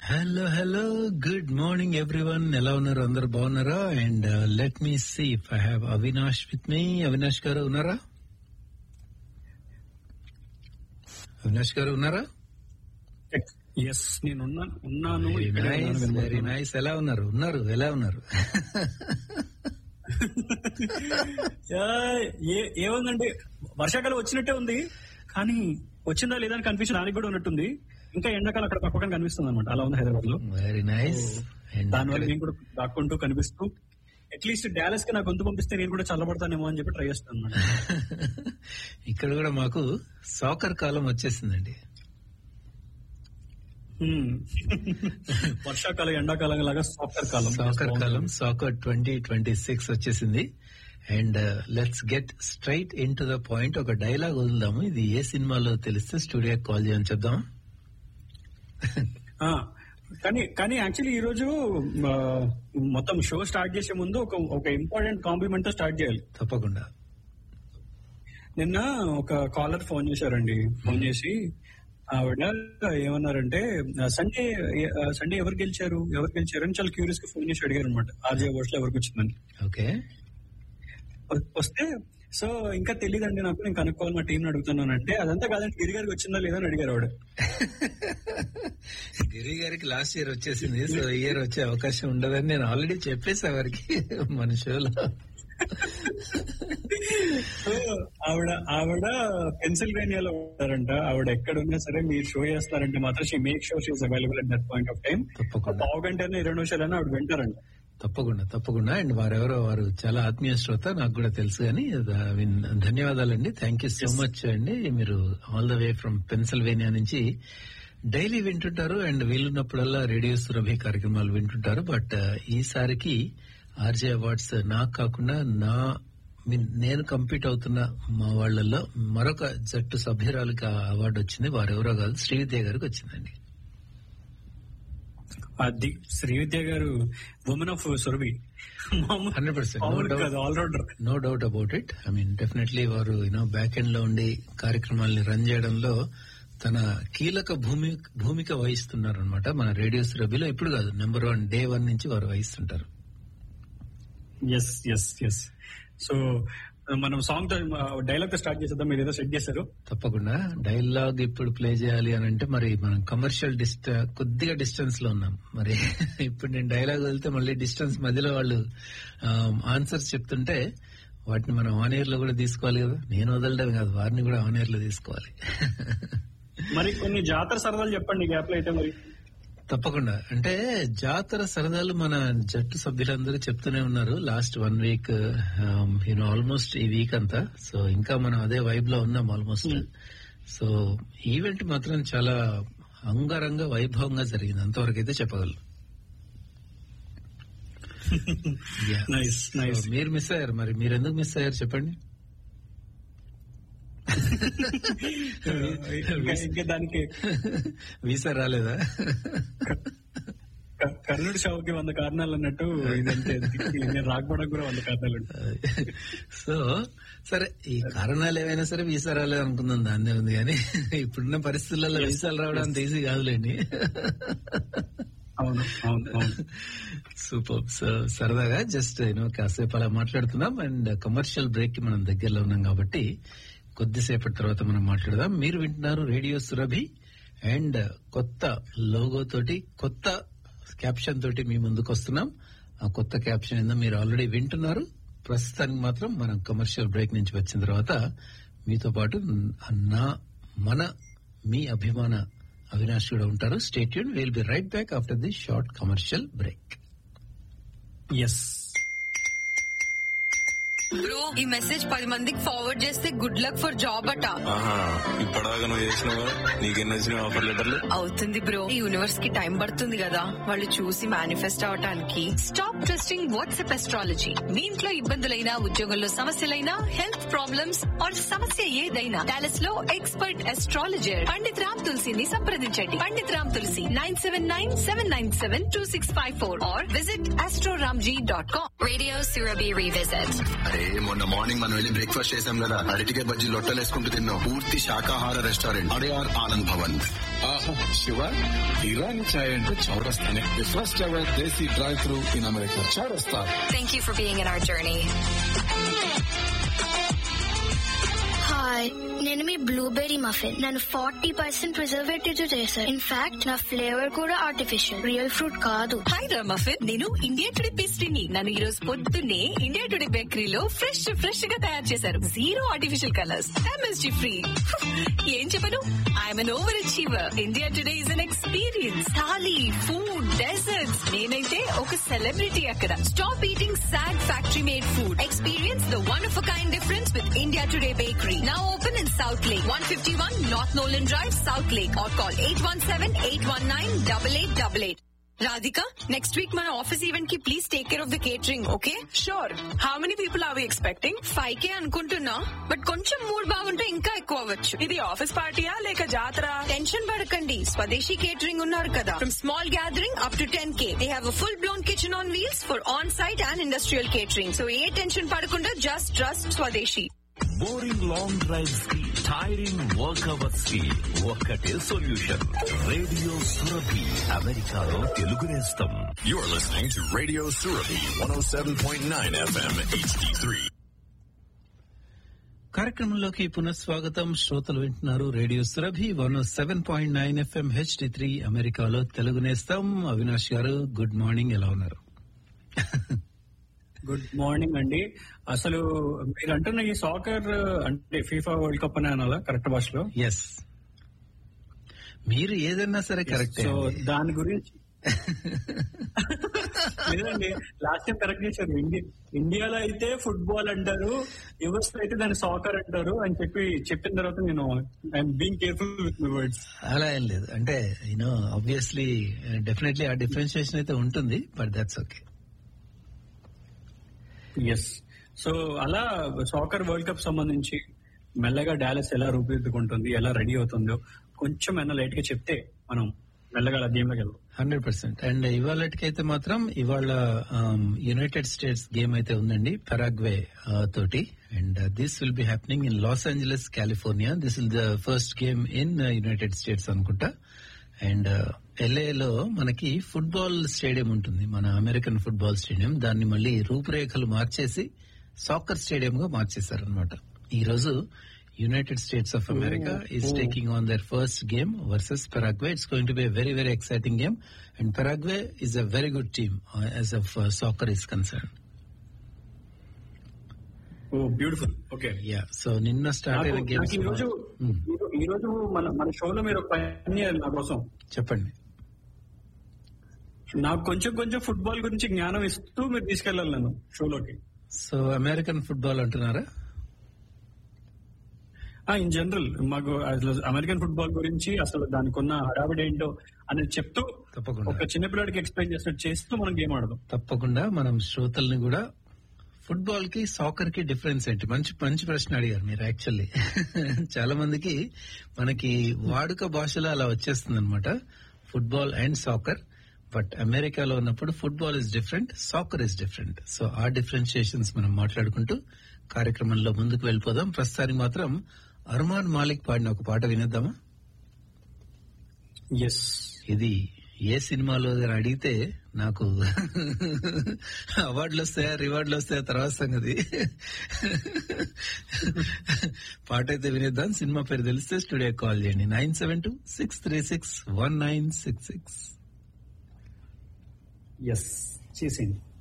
Hello hello good morning everyone ఎలా ఉన్నారు అందరు బాగున్నారా and let me see if I have Avinash with me Avinash garu ఉన్నారా అవినాష్ గారు ఉన్నారా ఎస్ నేను ఉన్నా- ఉన్నాను వెరీ ఇక్కడే నైస్ ఉన్నాను వెరీ వినబడుతుంది. నైస్ ఎలా ఉన్నారు ఉన్నారు ఎలా ఉన్నారు యా, ఏ- ఏముందంటే వర్షాకాలం వచ్చినట్టే ఉంది కానీ వచ్చిందా లేదా అని కన్ఫ్యూజన్ దానికి కూడా ఉన్నట్టుంది ఇంకా ఎండాకాలం అక్కడ పక్కన కనిపిస్తుంది అనమాట అలా ఉంది హైదరాబాద్ లో వెరీ నైస్ దానివల్ల నేను కూడా దాక్కుంటూ కనిపిస్తూ అట్లీస్ట్ డాలస్ కి నాకు గొంతు పంపిస్తే నేను కూడా చల్లబడతానేమో అని చెప్పి ట్రై చేస్తాను అనమాట ఇక్కడ కూడా మాకు సాకర్ కాలం వచ్చేసిందండి వర్షాకాలం ఎండాకాలం లాగా సాఫ్ట్వేర్ కాలం సాకర్ కాలం సాకర్ ట్వంటీ ట్వంటీ సిక్స్ వచ్చేసింది and let's get straight into the point ఒక డైలాగ్ వదులుదాము ఇది ఏ సినిమాలో తెలిస్తే స్టూడియోకి కాల్ చేయని చెప్దాం ఆ, కానీ కానీ యాక్చువల్లీ ఈ రోజు ఆ, మొత్తం షో స్టార్ట్ చేసే ముందు ఒక ఒక ఇంపార్టెంట్ కాంప్లిమెంట్ తో స్టార్ట్ చేయాలి తప్పకుండా నిన్న ఒక కాలర్ ఫోన్ చేశారండి ఫోన్ చేసి ఆవిడ ఏమన్నారంటే సండే సండే ఎవరు గెలిచారు ఎవరు గెలిచారు అని చాలా క్యూరియస్ గా ఫోన్ చేసి అడిగారు అనమాట ఆర్జే ఓట్స్ లో ఎవరికి వచ్చిందని ఓకే వ- వస్తే సో ఇంకా తెలియదండి నాకు నేను కనుక్కోవాలి మా టీం అడుగుతున్నాను అంటే అదంతా కాదండి గిరి గారికి వచ్చిందా లేదా అని అడిగారు ఆవిడ గిరి గారికి లాస్ట్ ఇయర్ వచ్చేసింది సో ఇయర్ వచ్చే అవకాశం ఉండదని నేను ఆల్రెడీ చెప్పేసా వారికి మన షోలో సో ఆవిడ ఆవిడ పెన్సిల్వేనియాలో ఉంటారంట ఆవిడ ఎక్కడ ఉన్నా సరే మీరు షో చేస్తారంటే మాత్రం she make show she's available at that point of time తప్పకుండా పావు గంట ఇరవై నిమిషాలైనా ఆవిడ వింటారంట తప్పకుండా తప్పకుండా అండ్ వారెవరో వారు చాలా ఆత్మీయ శ్రోత నాకు కూడా తెలుసు కానీ I mean, ధన్యవాదాలండి థ్యాంక్ యూ సో మచ్ అండి మీరు all the way from Pennsylvania నుంచి డైలీ వింటుంటారు అండ్ వీలున్నప్పుడల్లా రేడియో సురభి కార్యక్రమాలు వింటుంటారు బట్ ఈసారికి ఆర్జే అవార్డ్స్ నాకు కాకుండా నా మీన్ నేను కంపీట్ అవుతున్న మా వాళ్ళల్లో మరొక జట్టు సభ్యురాలకి ఆ అవార్డు వచ్చింది వారెవరో కాదు శ్రీవిద్య గారికి వచ్చిందండి అది Srividya garu women of Surabhi hundred percent మామూలు కాదు all-rounder no doubt about it I mean definitely వారు యూనో బ్యాక్ ఎండ్ లో ఉండి కార్యక్రమాల్ని రన్ చేయడంలో తన కీలక భూమి భూమిక వహిస్తున్నారు అనమాట మన రేడియో సురభిలో ఇప్పుడు కాదు నెంబర్ వన్ డే వన్ నుంచి వారు వహిస్తుంటారు ఎస్ ఎస్ ఎస్ సో మనం సాంగ్ తో డైలాగ్ తో స్టార్ట్ చేసేద్దాం మీరు ఏదో సెట్ చేశారు తప్పకుండా డైలాగ్ ఇప్పుడు ప్లే చేయాలి అని అంటే మరి మనం కమర్షియల్ డిస్ట కొద్దిగా డిస్టెన్స్ లో ఉన్నాం మరి ఇప్పుడు నేను డైలాగ్ వదిలితే మళ్ళీ డిస్టెన్స్ మధ్యలో వాళ్ళు ఆన్సర్స్ చెప్తుంటే వాటిని మనం ఆన్ ఎయిర్ లో కూడా తీసుకోవాలి కదా నేను వదలడం కాదు వారిని కూడా ఆన్ ఎయిర్ లో తీసుకోవాలి మరి కొన్ని జాతర సరదాలు చెప్పండి గ్యాప్ లో అయితే మరి తప్పకుండా అంటే జాతర సరదాలు మన జట్టు సభ్యులందరూ చెప్తూనే ఉన్నారు last one week you know almost ఈ వీక్ అంతా సో ఇంకా మనం అదే వైబ్ లో ఉన్నాం ఆల్మోస్ట్ సో ఈవెంట్ మాత్రం చాలా అంగరంగ వైభవంగా జరిగింది అంతవరకు అయితే చెప్పగలను Yeah. నైస్ నైస్ So, మీరు మిస్ అయ్యారు మరి మీరు ఎందుకు మిస్ అయ్యారు చెప్పండి ఇంకా దానికి వీసా రాలేదా క- కర్ణుడి షావుకి వంద కారణాలు అన్నట్టు ఇదంతే నేను రాకపోవడానికి కూడా వంద కారణాలు ఉంటాయి. సో సరే ఈ కారణాలు ఏవైనా సరే వీసా రాలేదు అనుకుందాం దాన్నే ఉంది కానీ ఇప్పుడున్న పరిస్థితులలో వీసాలు రావడం అంత ఈజీ కాదులేండి అవును అవును అవును సూపర్ సో సరదాగా జస్ట్ యూనో కాసేపు అలా మాట్లాడుతున్నాం అండ్ కమర్షియల్ బ్రేక్ కి మనం దగ్గరలో ఉన్నాం కాబట్టి కొద్దిసేపటి తర్వాత మనం మాట్లాడదాం మీరు వింటున్నారు రేడియో సురభి అండ్ కొత్త లోగో తోటి కొత్త క్యాప్షన్ తోటి మీ ముందుకు వస్తున్నాం ఆ కొత్త క్యాప్షన్ ఏందో మీరు ఆల్రెడీ వింటున్నారు ప్రస్తుతానికి మాత్రం మనం కమర్షియల్ బ్రేక్ నుంచి వచ్చిన తర్వాత మీతో పాటు నా మన మీ అభిమాన అవినాష్ కూడా ఉంటారు స్టేట్ యూన్ will be right back after the short commercial break yes bro ఈ మెసేజ్ పది మందికి ఫార్వర్డ్ చేస్తే గుడ్ లక్ ఫర్ జాబ్ అట ఆహా ఇప్పటిదాకా నువ్వు చేసినావు నీకెన్ని వచ్చినాయి ఆఫర్ లెటర్లు అవుతుంది బ్రో ఈ యూనివర్స్ కి టైం పడుతుంది కదా వాళ్ళు చూసి మేనిఫెస్ట్ అవటానికి స్టాప్ ట్రస్టింగ్ వాట్సాప్ ఎస్ట్రాలజీ మీ ఇంట్లో ఇబ్బందులైనా ఉద్యోగంలో సమస్యలైనా హెల్త్ ప్రాబ్లమ్స్ ఆర్ సమస్య ఏదైనా డాలస్ లో ఎక్స్పర్ట్ ఎస్ట్రాలజర్ పండిత్ రామ్ తులసిని సంప్రదించండి Pandit Ram Tulsi nine seven nine seven nine seven two six five four or visit astroramji dot com Radio Surabhi Revisit. అరే అరే మొన్న మార్నింగ్ మనం వెళ్ళి బ్రేక్ఫాస్ట్ చేసాం కదా అరటికాయ బజ్జీ లొట్టలేసుకుంటూ తిన్నాం పూర్తి శాకాహార రెస్టారెంట్ అడయార్ ఆనంద్ భవన్ ఆహా శివ ఇరానీ ఛాయ్ అంటే చౌరస్తానే the first ever desi drive through in America Chaurasta Thank you for being in our journey. Hi నేను మీ బ్లూబెర్రీ మఫిన్ నన్ను ఫార్టీ పర్సెంట్ ప్రిజర్వేటివ్ చేశారు ఇన్ఫాక్ట్ నా ఫ్లేవర్ కూడా ఆర్టిఫిషియల్ రియల్ ఫ్రూట్ కాదు హాయ్ రామఫిన్ నేను ఇండియా టుడే పేస్ట్రీని నన్ను ఈ రోజు పొద్దున్నే ఇండియా టుడే బేకరీలో ఫ్రెష్ ఫ్రెష్ గా తయారు చేశారు zero artificial colours MSG free ఏం చెప్పను I'm an overachiever India today is an experience thali food desserts నేనైతే ఒక సెలబ్రిటీ అక్కడ stop eating sad factory made food experience the one of kind difference with India today bakery now open in south lake one fifty one north Nolan drive south lake or call eight one seven eight one nine double eight double eight Radhika next week మన office event కి please take care of the catering okay sure how many people are we expecting five K అనుకుంటున్నా but కొంచెం mood బాగుంటే ఇంకా ఎక్కువ అవ్వచ్చు ఇది office పార్టీయా లేక జాతర టెన్షన్ పడకండి స్వదేశీ కేటరింగ్ ఉన్నారు కదా from small gathering up to ten K they have full blown kitchen on wheels for on site and industrial catering so ఏ టెన్షన్ పడకుండా just trust Swadeshi boring long drives కి టైరింగ్ వర్క్ అవర్స్ కి ఒక్కటే solution radio Surabhi అమెరికాలో తెలుగు నేస్తం You're listening to Radio Surabhi 107.9 FM HD3. కార్యక్రమంలోకి పునఃస్వాగతం శ్రోతలు వింటున్నారు radio Surabhi one seven point nine FM HD three అమెరికాలో తెలుగు నేస్తాం అవినాష్ గారు గుడ్ మార్నింగ్ ఎలా ఉన్నారు గుడ్ మార్నింగ్ అండి అసలు మీరు అంటున్న ఈ సాకర్ అంటే ఫీఫా వరల్డ్ కప్ అని అనాలా కరెక్ట్ భాషలో ఎస్ మీరు ఏదన్నా సరే కరెక్టే సో దాని గురించి లేదండి లాస్ట్ టైం కరెక్ట్ చేశారు ఇండియా ఇండియాలో అయితే ఫుట్బాల్ అంటారు యుఎస్ లో అయితే దాన్ని సాకర్ అంటారు అని చెప్పి చెప్పిన తర్వాత నేను I am being careful with my words అలా ఏం లేదు అంటే యూనో ఆబ్వియస్లీ డెఫినెట్లీ ఆ డిఫరెన్షియేషన్ అయితే ఉంటుంది but that's okay yes so అలా సాకర్ వరల్డ్ కప్ సంబంధించి మెల్లగా డాలస్ ఎలా రూపుదిద్దుకుంటుంది ఎలా రెడీ అవుతుందో కొంచెం ఏమైనా లైట్ గా చెప్తే మనం మెల్లగా గేమ్ లోకి వెళ్దాం హండ్రెడ్ పర్సెంట్ అండ్ ఇవాళకైతే మాత్రం ఇవాళ యునైటెడ్ స్టేట్స్ గేమ్ అయితే ఉందండి పెరాగ్వే తోటి and this will be happening in Los Angeles California this will the first game in United States అనుకుంటా అండ్ ఎల్ఏలో మనకి ఫుట్బాల్ స్టేడియం ఉంటుంది మన అమెరికన్ ఫుట్బాల్ స్టేడియం దాన్ని మళ్ళీ రూపురేఖలు మార్చేసి సాకర్ స్టేడియం గా మార్చేశారు అనమాట ఈ రోజు United States of America is taking on their first game versus Paraguay it's going to be very very exciting game and Paraguay is a very good team as of soccer is concern oh beautiful okay yeah so నిన్న start అయిన games ఈ రోజు ఈ రోజు మన మన షోలో మీరు ఒక పని చేయాలి నా కోసం చెప్పండి నాకు కొంచెం కొంచెం ఫుట్బాల్ గురించి జ్ఞానం ఇస్తూ మీరు తీసుకెళ్ళాలి నన్ను షోలోకి సో అమెరికన్ ఫుట్బాల్ అంటున్నారా ఇన్ జనరల్ మాకు అసలు అమెరికన్ ఫుట్బాల్ గురించి అసలు దానికి ఉన్న హడావిడి ఏంటో అనేది చెప్తూ తప్పకుండా ఒక చిన్న పిల్లడికి ఎక్స్ప్లెయిన్ చేసినట్టు చేస్తూ మనం గేమ్ ఆడదాం తప్పకుండా మనం శ్రోతల్ని కూడా ఫుట్బాల్ కి సాకర్ కి డిఫరెన్స్ ఏంటి మంచి మంచి ప్రశ్న అడిగారు మీరు యాక్చువల్లీ చాలా మందికి మనకి వాడుక భాషలో అలా వచ్చేస్తుంది అనమాట ఫుట్బాల్ అండ్ సాకర్ బట్ అమెరికాలో ఉన్నప్పుడు football is different soccer is different so ఆ డిఫరెన్షియేషన్స్ మనం మాట్లాడుకుంటూ కార్యక్రమంలో ముందుకు వెళ్ళిపోదాం ప్రస్తుతానికి మాత్రం అర్మాన్ మాలిక్ పాడిన ఒక పాట వినేద్దామా ఎస్ ఇది ఏ సినిమాలో అని అడిగితే నాకు అవార్డులు వస్తాయా రివార్డులు వస్తాయా తర్వాత సంగతి పాట అయితే వినేద్దాం సినిమా పేరు తెలిస్తే స్టూడియో కాల్ చేయండి nine seven two six three six one nine six six ఎస్ చేసేయండి